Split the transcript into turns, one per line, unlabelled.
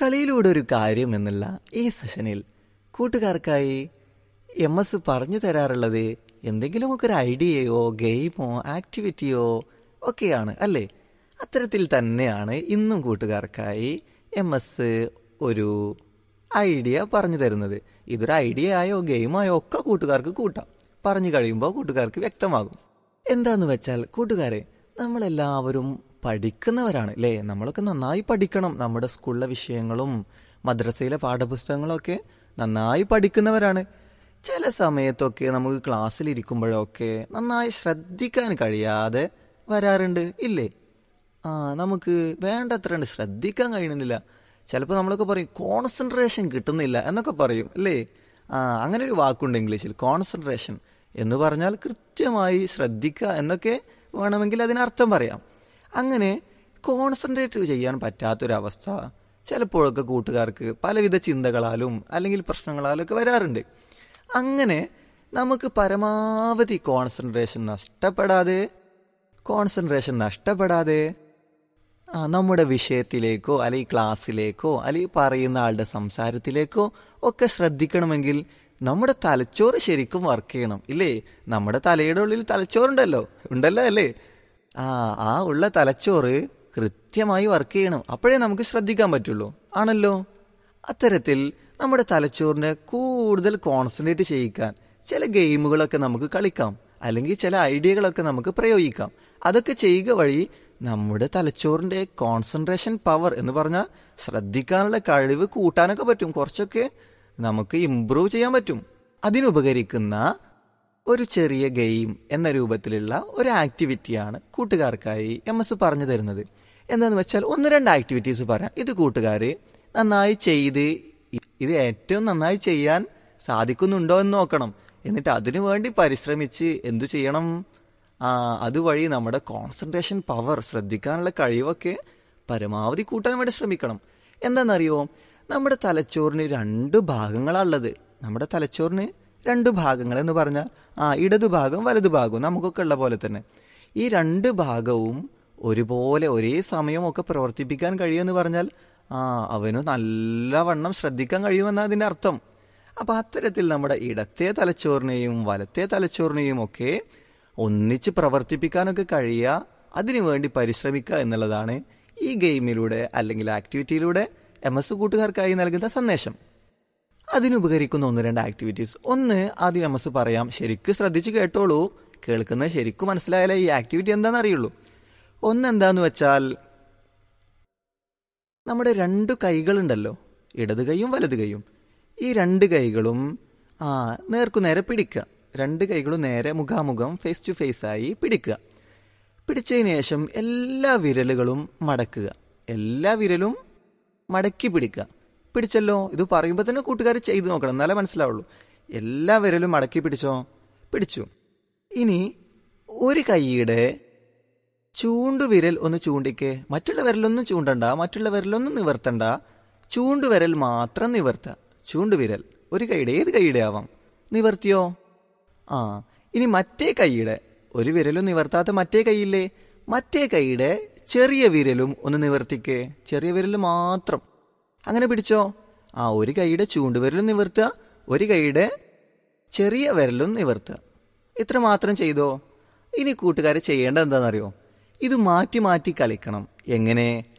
കളിയിലൂടെ ഒരു കാര്യം എന്നുള്ള ഈ സെഷനിൽ കൂട്ടുകാർക്കായി എം എസ് പറഞ്ഞു തരാറുള്ളത് എന്തെങ്കിലുമൊക്കെ ഒരു ഐഡിയയോ ഗെയിമോ ആക്ടിവിറ്റിയോ ഒക്കെയാണ് അല്ലേ അത്തരത്തിൽ തന്നെയാണ് ഇന്നും കൂട്ടുകാർക്കായി എം എസ് ഒരു ഐഡിയ പറഞ്ഞു തരുന്നത് ഇതൊരു ഐഡിയ ആയോ ഗെയിമായോ ഒക്കെ കൂട്ടുകാർക്ക് കൂട്ടാം പറഞ്ഞു കഴിയുമ്പോൾ കൂട്ടുകാർക്ക് വ്യക്തമാകും എന്താന്ന് വെച്ചാൽ കൂട്ടുകാരെ നമ്മളെല്ലാവരും പഠിക്കുന്നവരാണ് അല്ലേ നമ്മളൊക്കെ നന്നായി പഠിക്കണം നമ്മുടെ സ്കൂളിലെ വിഷയങ്ങളും മദ്രസയിലെ പാഠപുസ്തകങ്ങളൊക്കെ നന്നായി പഠിക്കുന്നവരാണ് ചില സമയത്തൊക്കെ നമുക്ക് ക്ലാസ്സിലിരിക്കുമ്പോഴൊക്കെ നന്നായി ശ്രദ്ധിക്കാൻ കഴിയാതെ വരാറുണ്ട് ഇല്ലേ ആ നമുക്ക് വേണ്ടത്ര ശ്രദ്ധിക്കാൻ കഴിയുന്നില്ല ചിലപ്പോൾ നമ്മളൊക്കെ പറയും കോൺസെൻട്രേഷൻ കിട്ടുന്നില്ല എന്നൊക്കെ പറയും അല്ലേ ആ അങ്ങനെ ഒരു വാക്കുണ്ട് ഇംഗ്ലീഷിൽ കോൺസെൻട്രേഷൻ എന്ന് പറഞ്ഞാൽ കൃത്യമായി ശ്രദ്ധിക്കുക എന്നൊക്കെ വേണമെങ്കിൽ അതിനർത്ഥം പറയാം അങ്ങനെ കോൺസെൻട്രേറ്റ് ചെയ്യാൻ പറ്റാത്തൊരവസ്ഥ ചിലപ്പോഴൊക്കെ കൂട്ടുകാർക്ക് പലവിധ ചിന്തകളാലും അല്ലെങ്കിൽ പ്രശ്നങ്ങളാലും ഒക്കെ വരാറുണ്ട് അങ്ങനെ നമുക്ക് പരമാവധി കോൺസെൻട്രേഷൻ നഷ്ടപ്പെടാതെ കോൺസെൻട്രേഷൻ നഷ്ടപ്പെടാതെ ആ, നമ്മുടെ വിഷയത്തിലേക്കോ അല്ലെങ്കിൽ ക്ലാസ്സിലേക്കോ അല്ലെങ്കിൽ പറയുന്ന ആളുടെ സംസാരത്തിലേക്കോ ഒക്കെ ശ്രദ്ധിക്കണമെങ്കിൽ നമ്മുടെ തലച്ചോറ് ശരിക്കും വർക്ക് ചെയ്യണം ഇല്ലേ നമ്മുടെ തലയുടെ ഉള്ളിൽ തലച്ചോറുണ്ടല്ലോ ഉണ്ടല്ലോ അല്ലേ ആ ആ ഉള്ള തലച്ചോറ് കൃത്യമായി വർക്ക് ചെയ്യണം അപ്പോഴേ നമുക്ക് ശ്രദ്ധിക്കാൻ പറ്റുള്ളൂ ആണല്ലോ അത്തരത്തിൽ നമ്മുടെ തലച്ചോറിനെ കൂടുതൽ കോൺസെൻട്രേറ്റ് ചെയ്യിക്കാൻ ചില ഗെയിമുകളൊക്കെ നമുക്ക് കളിക്കാം അല്ലെങ്കിൽ ചില ഐഡിയകളൊക്കെ നമുക്ക് പ്രയോഗിക്കാം അതൊക്കെ ചെയ്യുക വഴി നമ്മുടെ തലച്ചോറിന്റെ കോൺസെൻട്രേഷൻ പവർ എന്ന് പറഞ്ഞാൽ ശ്രദ്ധിക്കാനുള്ള കഴിവ് കൂട്ടാനൊക്കെ പറ്റും കുറച്ചൊക്കെ നമുക്ക് ഇംപ്രൂവ് ചെയ്യാൻ പറ്റും അതിനുപകരിക്കുന്ന ഒരു ചെറിയ ഗെയിം എന്ന രൂപത്തിലുള്ള ഒരു ആക്ടിവിറ്റിയാണ് കൂട്ടുകാർക്കായി എം എസ് പറഞ്ഞു തരുന്നത് എന്താന്ന് വെച്ചാൽ ഒന്ന് രണ്ട് ആക്ടിവിറ്റീസ് പറയാം ഇത് കൂട്ടുകാർ നന്നായി ചെയ്ത് ഇ- ഇത് ഏറ്റവും നന്നായി ചെയ്യാൻ സാധിക്കുന്നുണ്ടോ എന്ന് നോക്കണം എന്നിട്ട് അതിനു വേണ്ടി പരിശ്രമിച്ച് എന്തു ചെയ്യണം ആ അതുവഴി നമ്മുടെ കോൺസെൻട്രേഷൻ പവർ ശ്രദ്ധിക്കാനുള്ള കഴിവൊക്കെ പരമാവധി കൂട്ടാൻ വേണ്ടി ശ്രമിക്കണം എന്താണെന്നറിയോ നമ്മുടെ തലച്ചോറിന് രണ്ട് ഭാഗങ്ങളാണുള്ളത് നമ്മുടെ തലച്ചോറിന് രണ്ട് ഭാഗങ്ങൾ എന്ന് പറഞ്ഞാൽ ആ ഇടതുഭാഗം വലതുഭാഗവും നമുക്കൊക്കെ ഉള്ള പോലെ തന്നെ ഈ രണ്ട് ഭാഗവും ഒരുപോലെ ഒരേ സമയമൊക്കെ പ്രവർത്തിപ്പിക്കാൻ കഴിയുമെന്ന് പറഞ്ഞാൽ ആ അവന് നല്ലവണ്ണം ശ്രദ്ധിക്കാൻ കഴിയുമെന്നാണ് അതിൻ്റെ അർത്ഥം അപ്പം അത്തരത്തിൽ നമ്മുടെ ഇടത്തെ തലച്ചോറിനെയും വലത്തെ തലച്ചോറിനെയും ഒക്കെ ഒന്നിച്ച് പ്രവർത്തിപ്പിക്കാനൊക്കെ കഴിയുക അതിനുവേണ്ടി പരിശ്രമിക്കുക എന്നുള്ളതാണ് ഈ ഗെയിമിലൂടെ അല്ലെങ്കിൽ ആക്ടിവിറ്റിയിലൂടെ എം എസ് കൂട്ടുകാർക്കായി നൽകുന്ന സന്ദേശം അതിനുപകരിക്കുന്ന ഒന്ന് രണ്ട് ആക്ടിവിറ്റീസ് ഒന്ന് ആദ്യം എം എസ് പറയാം ശരിക്കും ശ്രദ്ധിച്ച് കേട്ടോളൂ കേൾക്കുന്നത് ശരിക്കും മനസ്സിലായാലേ ഈ ആക്ടിവിറ്റി എന്താണെന്ന് അറിയുള്ളൂ ഒന്ന് എന്താന്ന് വെച്ചാൽ നമ്മുടെ രണ്ട് കൈകളുണ്ടല്ലോ ഇടത് കൈയും വലത് കൈയും ഈ രണ്ട് കൈകളും ആ നേർക്കുനേരെ പിടിക്കുക രണ്ട് കൈകളും നേരെ മുഖാമുഖം ഫേസ് ടു ഫേസ് ആയി പിടിക്കുക പിടിച്ചതിന് ശേഷം എല്ലാ വിരലുകളും മടക്കുക എല്ലാ വിരലും മടക്കി പിടിക്കുക പിടിച്ചല്ലോ ഇത് പറയുമ്പോൾ തന്നെ കൂട്ടുകാർ ചെയ്തു നോക്കണം എന്നാലേ മനസ്സിലാവുള്ളൂ എല്ലാ വിരലും മടക്കി പിടിച്ചോ പിടിച്ചു ഇനി ഒരു കൈയുടെ ചൂണ്ടുവിരൽ ഒന്ന് ചൂണ്ടിക്ക് മറ്റുള്ള വിരലൊന്നും ചൂണ്ടണ്ട മറ്റുള്ള വിരലൊന്നും നിവർത്തണ്ട ചൂണ്ടുവിരൽ മാത്രം നിവർത്തുക ചൂണ്ടുവിരൽ ഒരു കൈയുടെ ഏത് കൈയുടെ ആവാം നിവർത്തിയോ ആ ഇനി മറ്റേ കൈയുടെ ഒരു വിരലും നിവർത്താത്ത മറ്റേ കൈയില്ലേ മറ്റേ കൈയുടെ ചെറിയ വിരലും ഒന്ന് നിവർത്തിക്കേ ചെറിയ വിരൽ മാത്രം അങ്ങനെ പിടിച്ചോ ആ ഒരു കൈയുടെ ചൂണ്ടുവിരലും നിവർത്തുക ഒരു കൈയുടെ ചെറിയ വിരലും നിവർത്തുക ഇത്ര മാത്രം ചെയ്തോ ഇനി കൂട്ടുകാരെ ചെയ്യേണ്ടത് എന്താണെന്നറിയോ ഇത് മാറ്റി മാറ്റി കളിക്കണം എങ്ങനെ